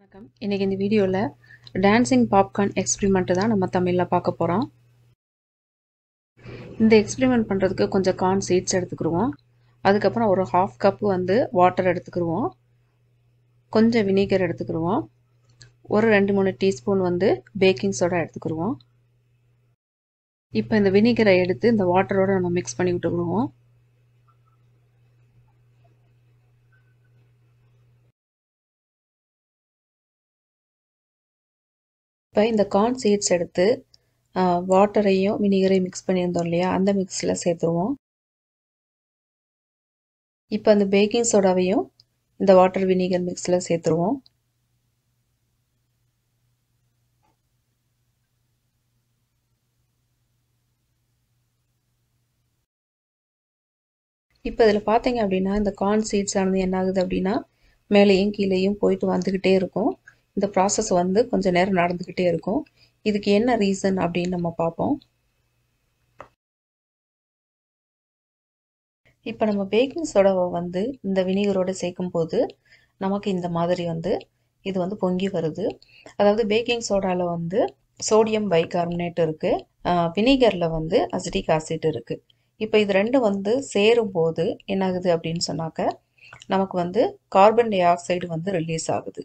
வணக்கம் இன்றைக்கி இந்த வீடியோவில் டான்சிங் பாப்கார்ன் எக்ஸ்பிரிமெண்ட்டு தான் நம்ம தமிழில் பார்க்க போகிறோம் இந்த எக்ஸ்பிரிமெண்ட் பண்ணுறதுக்கு கொஞ்சம் கார்ன் சீட்ஸ் எடுத்துக்கிடுவோம் அதுக்கப்புறம் ஒரு ஹாஃப் கப்பு வந்து வாட்டர் எடுத்துக்கிடுவோம் கொஞ்சம் வினிகர் எடுத்துக்கிடுவோம் ஒரு ரெண்டு மூணு டீஸ்பூன் வந்து பேக்கிங் சோடா எடுத்துக்கிடுவோம் இப்போ இந்த வினிகரை எடுத்து இந்த வாட்டரோடு நம்ம மிக்ஸ் பண்ணி விட்டுக்கிடுவோம் இப்போ இந்த கார்ன் சீட்ஸ் எடுத்து வாட்டரையும் வினிகரையும் மிக்ஸ் பண்ணியிருந்தோம் இல்லையா அந்த மிக்ஸில் சேர்த்துருவோம் இப்போ அந்த பேக்கிங் சோடாவையும் இந்த வாட்டர் வினிகர் மிக்ஸில் சேர்த்துருவோம் இப்போ இதில் பார்த்தீங்க அப்படின்னா இந்த கார்ன் சீட்ஸ் ஆனது என்ன ஆகுது அப்படின்னா மேலேயும் கீழேயும் போயிட்டு வந்துக்கிட்டே இருக்கும் இந்த ப்ராசஸ் வந்து கொஞ்சம் நேரம் நடந்துக்கிட்டே இருக்கும் இதுக்கு என்ன ரீசன் அப்படின்னு நம்ம பார்ப்போம் இப்போ நம்ம பேக்கிங் சோடாவை வந்து இந்த வினிகரோடு சேர்க்கும் போது நமக்கு இந்த மாதிரி வந்து இது வந்து பொங்கி வருது அதாவது பேக்கிங் சோடாவில் வந்து சோடியம் பைகார்பனேட் இருக்குது வினிகரில் வந்து அசிட்டிக் ஆசிட் இருக்குது இப்போ இது ரெண்டும் வந்து சேரும் போது என்ன ஆகுது அப்படின்னு சொன்னாக்க நமக்கு வந்து கார்பன் டை ஆக்சைடு வந்து ரிலீஸ் ஆகுது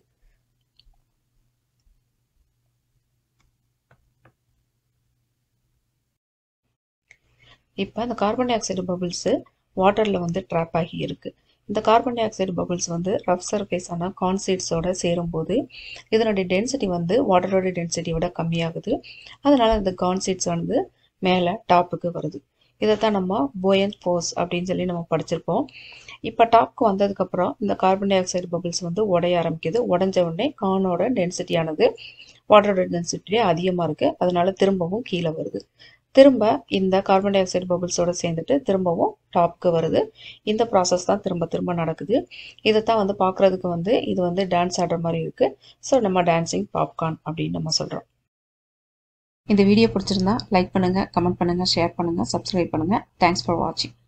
இப்போ இந்த கார்பன் டை ஆக்சைடு பபிள்ஸு வாட்டரில் வந்து ட்ராப் ஆகி இருக்குது இந்த கார்பன் டை ஆக்சைடு பபிள்ஸ் வந்து ரஃப் சர்ஃபேஸான கான்சீட்ஸோட சேரும்போது இதனுடைய டென்சிட்டி வந்து வாட்டரோட டென்சிட்டி விட கம்மியாகுது அதனால் இந்த கான்சீட்ஸ் வந்து மேலே டாப்புக்கு வருது இதைத்தான் நம்ம போயன் போஸ் அப்படின்னு சொல்லி நம்ம படிச்சிருப்போம் இப்போ டாப்க்கு வந்ததுக்கப்புறம் இந்த கார்பன் டை ஆக்சைடு பபிள்ஸ் வந்து உடைய ஆரம்பிக்குது உடஞ்ச உடனே கானோட டென்சிட்டியானது வாட்டரோட டென்சிட்டி அதிகமாக இருக்குது அதனால திரும்பவும் கீழே வருது திரும்ப இந்த கார்பன் டை ஆக்சைடு பபிள்ஸோட சேர்ந்துட்டு திரும்பவும் டாப்க்கு வருது இந்த ப்ராசஸ் தான் திரும்ப திரும்ப நடக்குது இதைத்தான் வந்து பார்க்குறதுக்கு வந்து இது வந்து டான்ஸ் ஆடுற மாதிரி இருக்குது ஸோ நம்ம டான்ஸிங் பாப்கார்ன் அப்படின்னு நம்ம சொல்கிறோம் இந்த வீடியோ பிடிச்சிருந்தா லைக் பண்ணுங்கள் கமெண்ட் பண்ணுங்கள் ஷேர் பண்ணுங்கள் சப்ஸ்கிரைப் பண்ணுங்கள் தேங்க்ஸ் ஃபார் வாட்சிங்